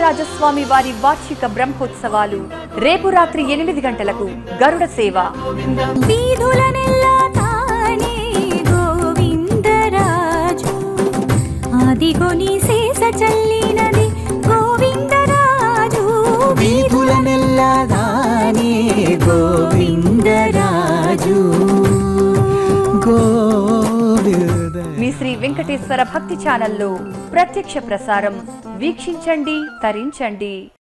గోవిందరాజస్వామి వారి వార్షిక బ్రహ్మోత్సవాలు రేపు రాత్రి ఎనిమిది గంటలకు గరుడ సేవ వీధులనెల్లా తానే గోవిందరాజు ఆదిగొని శేష చల్లినది గోవిందరాజు వీధులనెల్లదానే గోవిందరాజు గోవింద మీ శ్రీ వెంకటేశ్వర భక్తి ఛానల్లో ప్రత్యక్ష ప్రసారం వీక్షించండి తరించండి